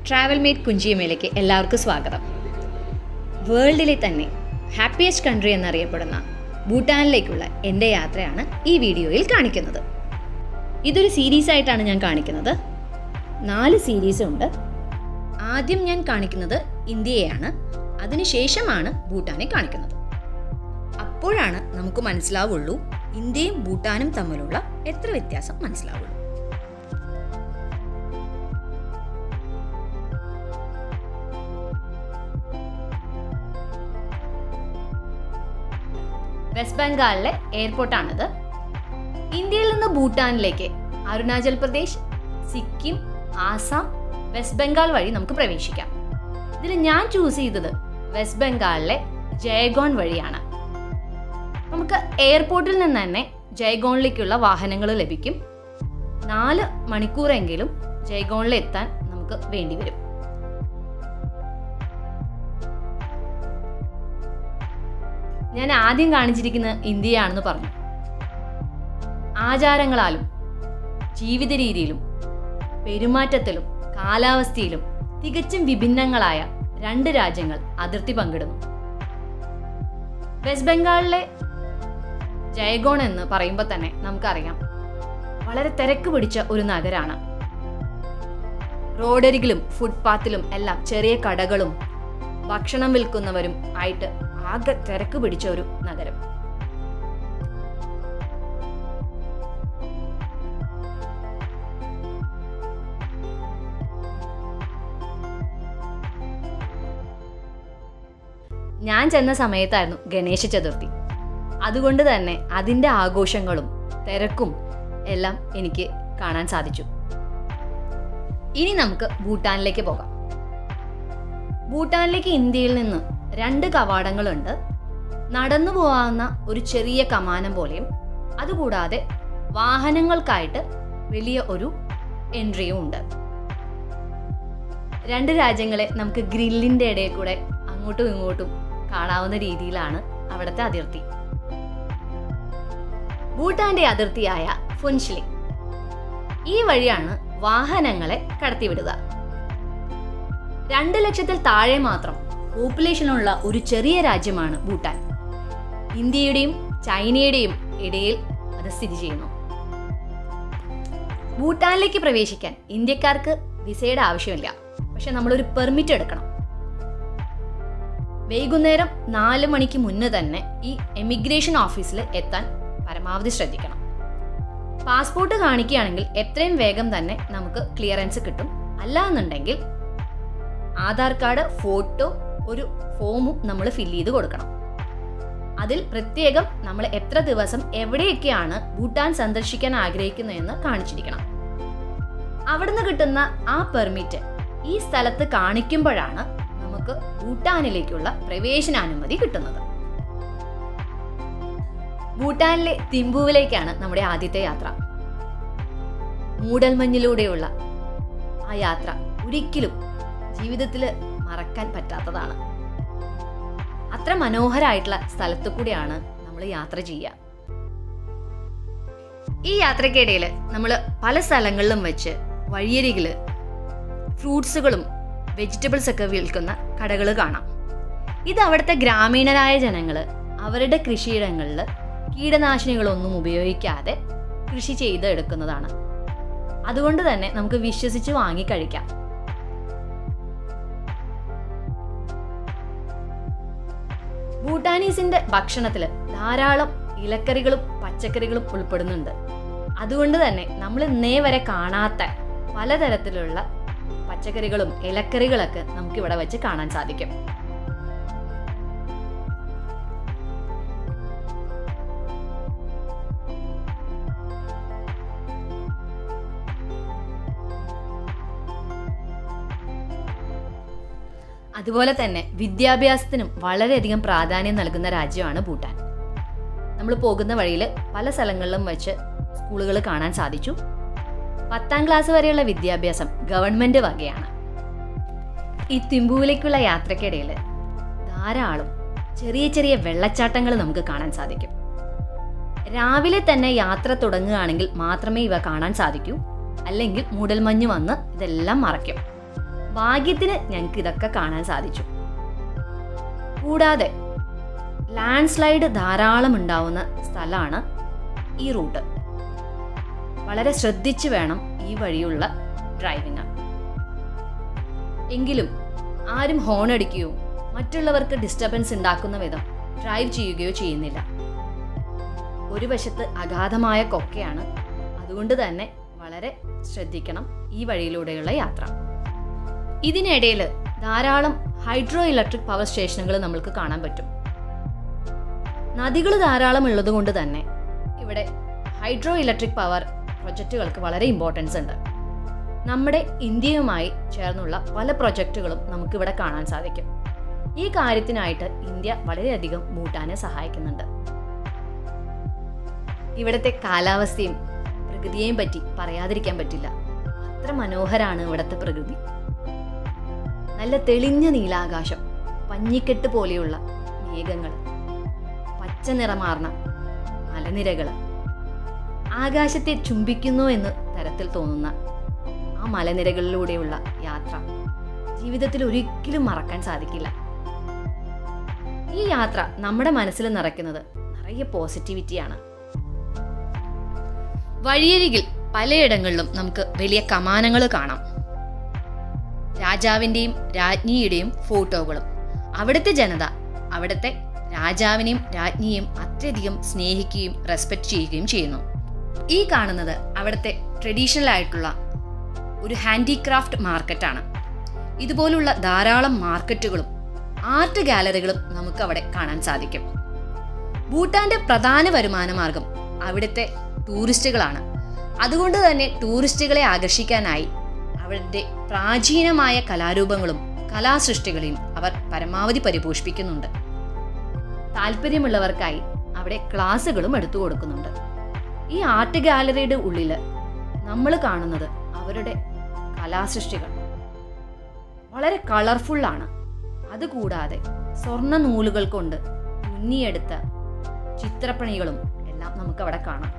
travel mate കുഞ്ചിയമേലേക്ക് എല്ലാവർക്കും സ്വാഗതം വേൾഡിലെ തന്നെ ഹാപ്പിയസ്റ്റ് കൺട്രി എന്നറിയപ്പെടുന്ന ഭൂട്ടാനിലേക്കുള്ള എൻ്റെ യാത്രയാണ് ഈ വീഡിയോയിൽ കാണിക്കുന്നത് ഇതൊരു സീരീസ് ആയിട്ടാണ് ഞാൻ കാണിക്കുന്നത് നാല് സീരീസ് ഉണ്ട് ആദ്യം ഞാൻ കാണിക്കുന്നത് ഇന്ത്യയെയാണ് അതിനുശേഷമാണ് ഭൂട്ടാനെ കാണിക്കുന്നത് അപ്പോഴാണ് നമുക്ക് മനസ്സിലാവുള്ളൂ ഇന്ത്യയും ഭൂട്ടാനും തമ്മിലുള്ള എത്ര വ്യത്യാസം മനസ്സിലാവുള്ളൂ വെസ്റ്റ് ബംഗാളിലെ എയർപോർട്ടാണിത് ഇന്ത്യയിൽ നിന്ന് ഭൂട്ടാനിലേക്ക് അരുണാചൽ പ്രദേശ് സിക്കിം ആസാം വെസ്റ്റ് ബംഗാൾ വഴി നമുക്ക് പ്രവേശിക്കാം ഇതിൽ ഞാൻ ചൂസ് ചെയ്തത് വെസ്റ്റ് ബംഗാളിലെ ജയഗോൺ വഴിയാണ് നമുക്ക് എയർപോർട്ടിൽ നിന്ന് തന്നെ ജയ്ഗോണിലേക്കുള്ള വാഹനങ്ങൾ ലഭിക്കും നാല് മണിക്കൂറെങ്കിലും ജയ്ഗോണിൽ എത്താൻ നമുക്ക് വേണ്ടിവരും ഞാൻ ആദ്യം കാണിച്ചിരിക്കുന്ന ഇന്ത്യയാണെന്ന് പറഞ്ഞു ആചാരങ്ങളാലും ജീവിത രീതിയിലും പെരുമാറ്റത്തിലും കാലാവസ്ഥയിലും തികച്ചും വിഭിന്നങ്ങളായ രണ്ട് രാജ്യങ്ങൾ അതിർത്തി പങ്കിടുന്നു വെസ്റ്റ് ബംഗാളിലെ ജയഗോൺ എന്ന് പറയുമ്പോൾ തന്നെ നമുക്കറിയാം വളരെ തിരക്ക് പിടിച്ച ഒരു നഗരാണ് റോഡരികിലും ഫുട്പാത്തിലും എല്ലാം ചെറിയ കടകളും ഭക്ഷണം വിൽക്കുന്നവരും ആയിട്ട് ആകെ തിരക്ക് പിടിച്ച ഒരു നഗരം ഞാൻ ചെന്ന സമയത്തായിരുന്നു ഗണേശ ചതുർത്ഥി അതുകൊണ്ട് തന്നെ അതിൻ്റെ ആഘോഷങ്ങളും തിരക്കും എല്ലാം എനിക്ക് കാണാൻ സാധിച്ചു ഇനി നമുക്ക് ഭൂട്ടാനിലേക്ക് പോകാം ഭൂട്ടാനിലേക്ക് ഇന്ത്യയിൽ നിന്ന് രണ്ട് കവാടങ്ങളുണ്ട് നടന്നു പോകാവുന്ന ഒരു ചെറിയ കമാനം പോലെയും അതുകൂടാതെ വാഹനങ്ങൾക്കായിട്ട് വലിയ ഒരു എൻട്രിയും ഉണ്ട് രണ്ട് രാജ്യങ്ങളെ നമുക്ക് ഗ്രില്ലിൻ്റെ ഇടയിൽ കൂടെ അങ്ങോട്ടും ഇങ്ങോട്ടും കാണാവുന്ന രീതിയിലാണ് അവിടുത്തെ അതിർത്തി ഭൂട്ടാന്റെ അതിർത്തിയായ ഫുൻഷ്ലിംഗ് ഈ വഴിയാണ് വാഹനങ്ങളെ കടത്തിവിടുക രണ്ട് ലക്ഷത്തിൽ താഴെ മാത്രം പോപ്പുലേഷനുള്ള ഒരു ചെറിയ രാജ്യമാണ് ഭൂട്ടാൻ ഇന്ത്യയുടെയും ചൈനയുടെയും ഇടയിൽ അത് സ്ഥിതി ചെയ്യുന്നു ഭൂട്ടാനിലേക്ക് പ്രവേശിക്കാൻ ഇന്ത്യക്കാർക്ക് വിസയുടെ ആവശ്യമില്ല പക്ഷെ നമ്മളൊരു പെർമിറ്റ് എടുക്കണം വൈകുന്നേരം നാല് മണിക്ക് മുന്നേ തന്നെ ഈ എമിഗ്രേഷൻ ഓഫീസിൽ എത്താൻ പരമാവധി ശ്രദ്ധിക്കണം പാസ്പോർട്ട് കാണിക്കുകയാണെങ്കിൽ എത്രയും വേഗം തന്നെ നമുക്ക് ക്ലിയറൻസ് കിട്ടും അല്ല എന്നുണ്ടെങ്കിൽ ആധാർ കാർഡ് ഫോട്ടോ ഒരു ഫോമും നമ്മൾ ഫില്ല് ചെയ്ത് കൊടുക്കണം അതിൽ പ്രത്യേകം നമ്മൾ എത്ര ദിവസം എവിടെയൊക്കെയാണ് ഭൂട്ടാൻ സന്ദർശിക്കാൻ ആഗ്രഹിക്കുന്നതെന്ന് കാണിച്ചിരിക്കണം അവിടുന്ന് കിട്ടുന്ന ആ പെർമിറ്റ് ഈ സ്ഥലത്ത് കാണിക്കുമ്പോഴാണ് നമുക്ക് ഭൂട്ടാനിലേക്കുള്ള പ്രവേശനാനുമതി കിട്ടുന്നത് ഭൂട്ടാനിലെ തിമ്പുവിലേക്കാണ് നമ്മുടെ ആദ്യത്തെ യാത്ര മൂടൽമഞ്ഞിലൂടെയുള്ള ആ യാത്ര ഒരിക്കലും ജീവിതത്തിൽ മറക്കാൻ പറ്റാത്തതാണ് അത്ര മനോഹരമായിട്ടുള്ള സ്ഥലത്തു കൂടിയാണ് നമ്മൾ യാത്ര ചെയ്യുക ഈ യാത്രക്കിടയിൽ നമ്മൾ പല സ്ഥലങ്ങളിലും വെച്ച് വഴിയരികിൽ ഫ്രൂട്ട്സുകളും വെജിറ്റബിൾസ് ഒക്കെ വിൽക്കുന്ന കടകൾ കാണാം ഇത് അവിടുത്തെ ഗ്രാമീണരായ ജനങ്ങൾ അവരുടെ കൃഷിയിടങ്ങളിൽ കീടനാശിനികളൊന്നും ഉപയോഗിക്കാതെ കൃഷി ചെയ്ത് എടുക്കുന്നതാണ് അതുകൊണ്ട് തന്നെ നമുക്ക് വിശ്വസിച്ച് വാങ്ങി കഴിക്കാം ഭൂട്ടാനീസിന്റെ ഭക്ഷണത്തിൽ ധാരാളം ഇലക്കറികളും പച്ചക്കറികളും ഉൾപ്പെടുന്നുണ്ട് അതുകൊണ്ട് തന്നെ നമ്മൾ ഇന്നേ വരെ കാണാത്ത പലതരത്തിലുള്ള പച്ചക്കറികളും ഇലക്കറികളൊക്കെ നമുക്ക് ഇവിടെ വെച്ച് കാണാൻ സാധിക്കും അതുപോലെ തന്നെ വിദ്യാഭ്യാസത്തിനും വളരെയധികം പ്രാധാന്യം നൽകുന്ന രാജ്യമാണ് ഭൂട്ടാൻ നമ്മൾ പോകുന്ന വഴിയിൽ പല സ്ഥലങ്ങളിലും വെച്ച് സ്കൂളുകൾ കാണാൻ സാധിച്ചു പത്താം ക്ലാസ് വരെയുള്ള വിദ്യാഭ്യാസം ഗവൺമെന്റ് വകയാണ് ഈ തിമ്പുവിലേക്കുള്ള യാത്രക്കിടയിൽ ധാരാളം ചെറിയ ചെറിയ വെള്ളച്ചാട്ടങ്ങൾ നമുക്ക് കാണാൻ സാധിക്കും രാവിലെ തന്നെ യാത്ര തുടങ്ങുകയാണെങ്കിൽ മാത്രമേ ഇവ കാണാൻ സാധിക്കൂ അല്ലെങ്കിൽ മൂടൽമഞ്ഞ് വന്ന് ഇതെല്ലാം മറയ്ക്കും ഭാഗ്യത്തിന് ഞങ്ങൾക്ക് ഇതൊക്കെ കാണാൻ സാധിച്ചു കൂടാതെ ലാൻഡ് സ്ലൈഡ് ധാരാളം ഉണ്ടാവുന്ന സ്ഥലമാണ് ഈ റൂട്ട് വളരെ ശ്രദ്ധിച്ചു വേണം ഈ വഴിയുള്ള ഡ്രൈവിംഗ് എങ്കിലും ആരും ഹോൺ അടിക്കുകയോ മറ്റുള്ളവർക്ക് ഡിസ്റ്റർബൻസ് ഉണ്ടാക്കുന്ന വിധം ഡ്രൈവ് ചെയ്യുകയോ ചെയ്യുന്നില്ല ഒരു വശത്ത് അഗാധമായ കൊക്കയാണ് അതുകൊണ്ട് തന്നെ വളരെ ശ്രദ്ധിക്കണം ഈ വഴിയിലൂടെയുള്ള യാത്ര ഇതിനിടയിൽ ധാരാളം ഹൈഡ്രോ ഇലക്ട്രിക് പവർ സ്റ്റേഷനുകൾ നമ്മൾക്ക് കാണാൻ പറ്റും നദികൾ ധാരാളം ഉള്ളത് കൊണ്ട് തന്നെ ഇവിടെ ഹൈഡ്രോ ഇലക്ട്രിക് പവർ പ്രൊജക്റ്റുകൾക്ക് വളരെ ഇമ്പോർട്ടൻസ് ഉണ്ട് നമ്മുടെ ഇന്ത്യയുമായി ചേർന്നുള്ള പല പ്രൊജക്റ്റുകളും നമുക്കിവിടെ കാണാൻ സാധിക്കും ഈ കാര്യത്തിനായിട്ട് ഇന്ത്യ വളരെയധികം ഭൂട്ടാനെ സഹായിക്കുന്നുണ്ട് ഇവിടുത്തെ കാലാവസ്ഥയും പ്രകൃതിയെയും പറ്റി പറയാതിരിക്കാൻ പറ്റില്ല അത്ര മനോഹരാണ് ഇവിടുത്തെ പ്രകൃതി നല്ല തെളിഞ്ഞ നീലാകാശം പഞ്ഞിക്കെട്ട് പോലെയുള്ള മേഘങ്ങൾ പച്ച നിറമാർന്ന മലനിരകൾ ആകാശത്തെ ചുംബിക്കുന്നു എന്ന് തരത്തിൽ തോന്നുന്ന ആ മലനിരകളിലൂടെയുള്ള യാത്ര ജീവിതത്തിൽ ഒരിക്കലും മറക്കാൻ സാധിക്കില്ല ഈ യാത്ര നമ്മുടെ മനസ്സിൽ നിറയ്ക്കുന്നത് നിറയെ പോസിറ്റിവിറ്റിയാണ് വഴിയരികിൽ പലയിടങ്ങളിലും നമുക്ക് വലിയ കമാനങ്ങൾ കാണാം രാജാവിൻ്റെയും രാജ്ഞിയുടെയും ഫോട്ടോകളും അവിടുത്തെ ജനത അവിടുത്തെ രാജാവിനെയും രാജ്ഞിയെയും അത്യധികം സ്നേഹിക്കുകയും റെസ്പെക്ട് ചെയ്യുകയും ചെയ്യുന്നു ഈ കാണുന്നത് അവിടുത്തെ ട്രഡീഷണൽ ആയിട്ടുള്ള ഒരു ഹാൻഡിക്രാഫ്റ്റ് മാർക്കറ്റാണ് ഇതുപോലുള്ള ധാരാളം മാർക്കറ്റുകളും ആർട്ട് ഗാലറികളും നമുക്ക് അവിടെ കാണാൻ സാധിക്കും ഭൂട്ടാന്റെ പ്രധാന വരുമാന മാർഗം അവിടുത്തെ ടൂറിസ്റ്റുകളാണ് അതുകൊണ്ട് തന്നെ ടൂറിസ്റ്റുകളെ ആകർഷിക്കാനായി അവരുടെ പ്രാചീനമായ കലാരൂപങ്ങളും കലാസൃഷ്ടികളെയും അവർ പരമാവധി പരിപോഷിപ്പിക്കുന്നുണ്ട് താല്പര്യമുള്ളവർക്കായി അവിടെ ക്ലാസ്സുകളും എടുത്തു കൊടുക്കുന്നുണ്ട് ഈ ആർട്ട് ഗാലറിയുടെ ഉള്ളിൽ നമ്മൾ കാണുന്നത് അവരുടെ കലാസൃഷ്ടികൾ വളരെ കളർഫുള്ളാണ് അതുകൂടാതെ സ്വർണ്ണ നൂലുകൾ കൊണ്ട് തുന്നിയെടുത്ത ചിത്രപ്പണികളും എല്ലാം നമുക്ക് അവിടെ കാണാം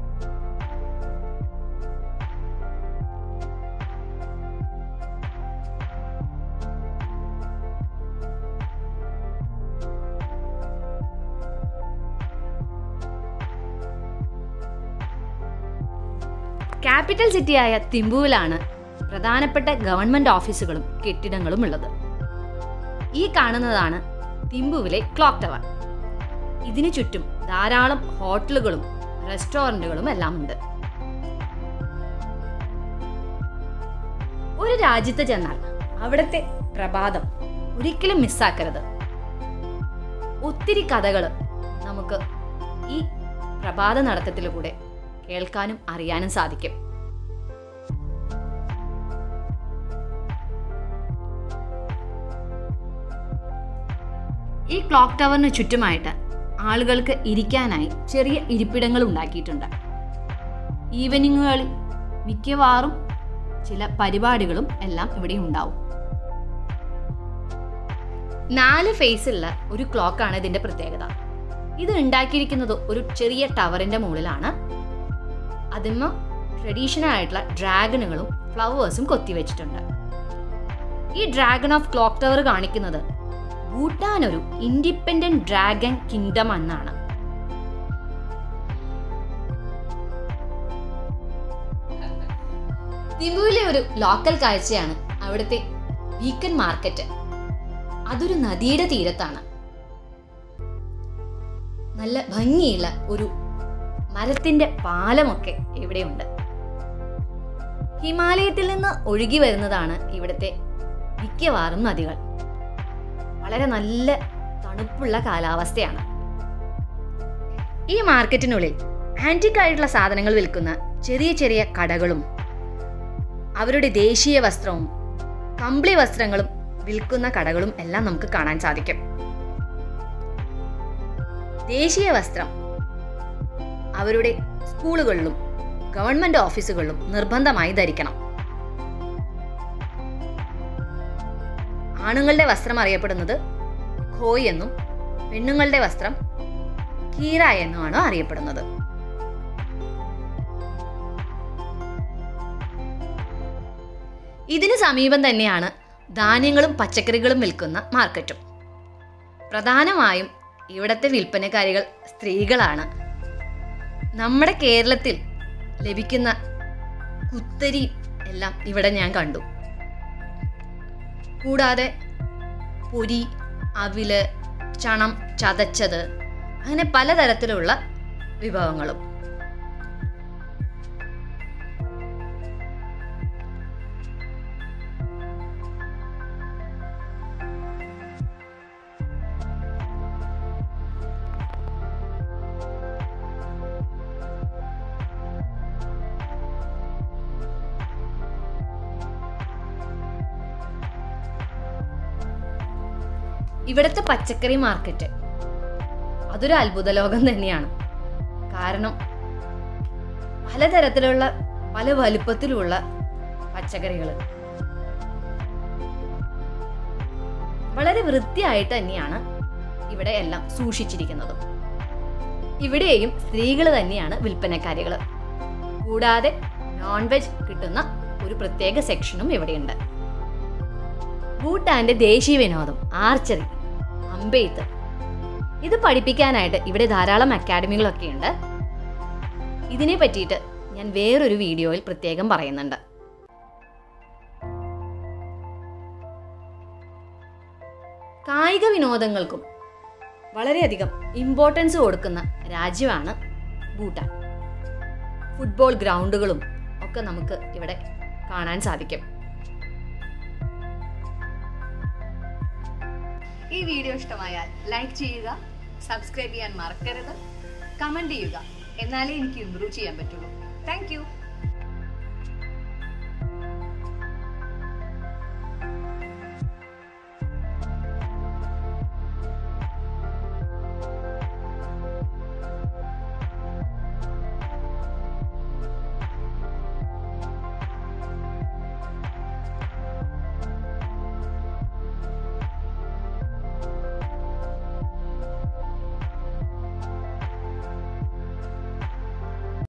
ക്യാപിറ്റൽ സിറ്റിയായ തിമ്പുവിലാണ് പ്രധാനപ്പെട്ട ഗവൺമെന്റ് ഓഫീസുകളും കെട്ടിടങ്ങളും ഉള്ളത് ഈ കാണുന്നതാണ് തിമ്പുവിലെ ക്ലോക്ക് ടവർ ഇതിനു ചുറ്റും ധാരാളം ഹോട്ടലുകളും റെസ്റ്റോറൻറ്റുകളും എല്ലാം ഉണ്ട് ഒരു രാജ്യത്ത് ചെന്നാൽ അവിടുത്തെ പ്രഭാതം ഒരിക്കലും മിസ്സാക്കരുത് ഒത്തിരി കഥകൾ നമുക്ക് ഈ പ്രഭാത നടത്തത്തിലൂടെ കേൾക്കാനും അറിയാനും സാധിക്കും ഈ ക്ലോക്ക് ടവറിന് ചുറ്റുമായിട്ട് ആളുകൾക്ക് ഇരിക്കാനായി ചെറിയ ഇരിപ്പിടങ്ങൾ ഉണ്ടാക്കിയിട്ടുണ്ട് ഈവനിങ്ങുകളിൽ മിക്കവാറും ചില പരിപാടികളും എല്ലാം ഇവിടെ ഉണ്ടാവും നാല് ഫേസുള്ള ഒരു ക്ലോക്കാണ് ഇതിന്റെ പ്രത്യേകത ഇത് ഉണ്ടാക്കിയിരിക്കുന്നത് ഒരു ചെറിയ ടവറിന്റെ മുകളിലാണ് അതിന്മ ട്രഡീഷണൽ ആയിട്ടുള്ള ഡ്രാഗണുകളും ഫ്ലവേഴ്സും കൊത്തിവെച്ചിട്ടുണ്ട് ഈ ഡ്രാഗൺ ഓഫ് ക്ലോക്ക് ടവർ കാണിക്കുന്നത് ഭൂട്ടാൻ ഒരു ഇൻഡിപെൻഡന്റ് ഡ്രാഗൺ കിങ്ഡം എന്നാണ് തിമ്പുവിലെ ഒരു ലോക്കൽ കാഴ്ചയാണ് അവിടുത്തെ വീക്കൻ മാർക്കറ്റ് അതൊരു നദിയുടെ തീരത്താണ് നല്ല ഭംഗിയുള്ള ഒരു മരത്തിന്റെ പാലമൊക്കെ ഇവിടെയുണ്ട് ഹിമാലയത്തിൽ നിന്ന് ഒഴുകി വരുന്നതാണ് ഇവിടുത്തെ മിക്കവാറും നദികൾ വളരെ നല്ല തണുപ്പുള്ള കാലാവസ്ഥയാണ് ഈ മാർക്കറ്റിനുള്ളിൽ ആന്റിക് ആയിട്ടുള്ള സാധനങ്ങൾ വിൽക്കുന്ന ചെറിയ ചെറിയ കടകളും അവരുടെ ദേശീയ വസ്ത്രവും കമ്പിളി വസ്ത്രങ്ങളും വിൽക്കുന്ന കടകളും എല്ലാം നമുക്ക് കാണാൻ സാധിക്കും ദേശീയ വസ്ത്രം അവരുടെ സ്കൂളുകളിലും ഗവൺമെന്റ് ഓഫീസുകളിലും നിർബന്ധമായി ധരിക്കണം ആണുങ്ങളുടെ വസ്ത്രം അറിയപ്പെടുന്നത് ഖോയ് എന്നും പെണ്ണുങ്ങളുടെ വസ്ത്രം കീര എന്നുമാണ് അറിയപ്പെടുന്നത് ഇതിന് സമീപം തന്നെയാണ് ധാന്യങ്ങളും പച്ചക്കറികളും വിൽക്കുന്ന മാർക്കറ്റും പ്രധാനമായും ഇവിടുത്തെ വിൽപ്പനക്കാരികൾ സ്ത്രീകളാണ് നമ്മുടെ കേരളത്തിൽ ലഭിക്കുന്ന കുത്തരി എല്ലാം ഇവിടെ ഞാൻ കണ്ടു കൂടാതെ പൊരി അവില് ചണം ചതച്ചത് അങ്ങനെ പലതരത്തിലുള്ള വിഭവങ്ങളും ഇവിടുത്തെ പച്ചക്കറി മാർക്കറ്റ് അതൊരു അത്ഭുത ലോകം തന്നെയാണ് കാരണം പലതരത്തിലുള്ള പല വലുപ്പത്തിലുള്ള പച്ചക്കറികൾ വളരെ വൃത്തിയായിട്ട് തന്നെയാണ് ഇവിടെ എല്ലാം സൂക്ഷിച്ചിരിക്കുന്നത് ഇവിടെയും സ്ത്രീകൾ തന്നെയാണ് വിൽപ്പനക്കാരികൾ കൂടാതെ നോൺ വെജ് കിട്ടുന്ന ഒരു പ്രത്യേക സെക്ഷനും ഇവിടെയുണ്ട് ഭൂട്ടാന്റെ ദേശീയ വിനോദം ആർച്ചറി അമ്പെയ്ത്ത് ഇത് പഠിപ്പിക്കാനായിട്ട് ഇവിടെ ധാരാളം അക്കാഡമികളൊക്കെ ഉണ്ട് ഇതിനെ പറ്റിയിട്ട് ഞാൻ വേറൊരു വീഡിയോയിൽ പ്രത്യേകം പറയുന്നുണ്ട് കായിക വിനോദങ്ങൾക്കും വളരെയധികം ഇമ്പോർട്ടൻസ് കൊടുക്കുന്ന രാജ്യമാണ് ഭൂട്ടാൻ ഫുട്ബോൾ ഗ്രൗണ്ടുകളും ഒക്കെ നമുക്ക് ഇവിടെ കാണാൻ സാധിക്കും ഈ വീഡിയോ ഇഷ്ടമായാൽ ലൈക്ക് ചെയ്യുക സബ്സ്ക്രൈബ് ചെയ്യാൻ മറക്കരുത് കമൻറ്റ് ചെയ്യുക എന്നാലേ എനിക്ക് ഇമ്പ്രൂവ് ചെയ്യാൻ പറ്റുള്ളൂ താങ്ക്